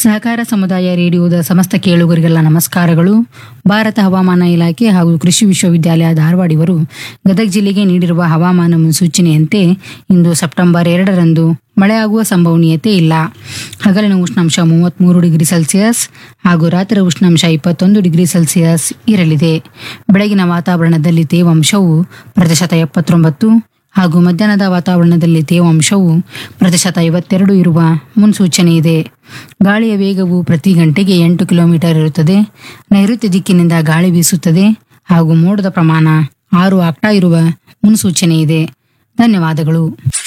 ಸಹಕಾರ ಸಮುದಾಯ ರೇಡಿಯೋದ ಸಮಸ್ತ ಕೇಳುಗರಿಗೆಲ್ಲ ನಮಸ್ಕಾರಗಳು ಭಾರತ ಹವಾಮಾನ ಇಲಾಖೆ ಹಾಗೂ ಕೃಷಿ ವಿಶ್ವವಿದ್ಯಾಲಯ ಧಾರವಾಡ ಇವರು ಗದಗ ಜಿಲ್ಲೆಗೆ ನೀಡಿರುವ ಹವಾಮಾನ ಮುನ್ಸೂಚನೆಯಂತೆ ಇಂದು ಸೆಪ್ಟೆಂಬರ್ ಎರಡರಂದು ಮಳೆಯಾಗುವ ಸಂಭವನೀಯತೆ ಇಲ್ಲ ಹಗಲಿನ ಉಷ್ಣಾಂಶ ಮೂವತ್ತ್ಮೂರು ಡಿಗ್ರಿ ಸೆಲ್ಸಿಯಸ್ ಹಾಗೂ ರಾತ್ರಿ ಉಷ್ಣಾಂಶ ಇಪ್ಪತ್ತೊಂದು ಡಿಗ್ರಿ ಸೆಲ್ಸಿಯಸ್ ಇರಲಿದೆ ಬೆಳಗಿನ ವಾತಾವರಣದಲ್ಲಿ ತೇವಾಂಶವು ಪ್ರತಿಶತ ಎಪ್ಪತ್ತೊಂಬತ್ತು ಹಾಗೂ ಮಧ್ಯಾಹ್ನದ ವಾತಾವರಣದಲ್ಲಿ ತೇವಾಂಶವು ಪ್ರತಿಶತ ಐವತ್ತೆರಡು ಇರುವ ಮುನ್ಸೂಚನೆ ಇದೆ ಗಾಳಿಯ ವೇಗವು ಪ್ರತಿ ಗಂಟೆಗೆ ಎಂಟು ಕಿಲೋಮೀಟರ್ ಇರುತ್ತದೆ ನೈಋತ್ಯ ದಿಕ್ಕಿನಿಂದ ಗಾಳಿ ಬೀಸುತ್ತದೆ ಹಾಗೂ ಮೋಡದ ಪ್ರಮಾಣ ಆರು ಆಕ್ಟಾ ಇರುವ ಮುನ್ಸೂಚನೆ ಇದೆ ಧನ್ಯವಾದಗಳು